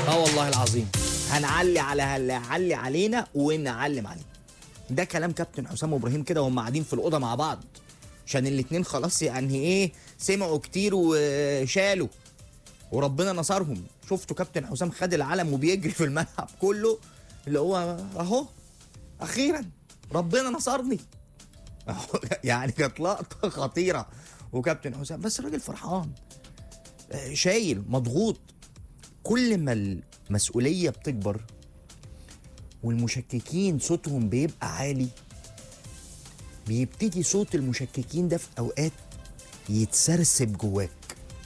اه والله العظيم هنعلي على هنعلي علينا ونعلم عليه ده كلام كابتن حسام وابراهيم كده وهم قاعدين في الاوضه مع بعض عشان الاتنين خلاص يعني ايه سمعوا كتير وشالوا وربنا نصرهم شفتوا كابتن حسام خد العلم وبيجري في الملعب كله اللي هو اهو اخيرا ربنا نصرني أهو يعني كانت لقطه خطيره وكابتن حسام بس الراجل فرحان آه، شايل مضغوط كل ما المسؤوليه بتكبر والمشككين صوتهم بيبقى عالي بيبتدي صوت المشككين ده في اوقات يتسرسب جواك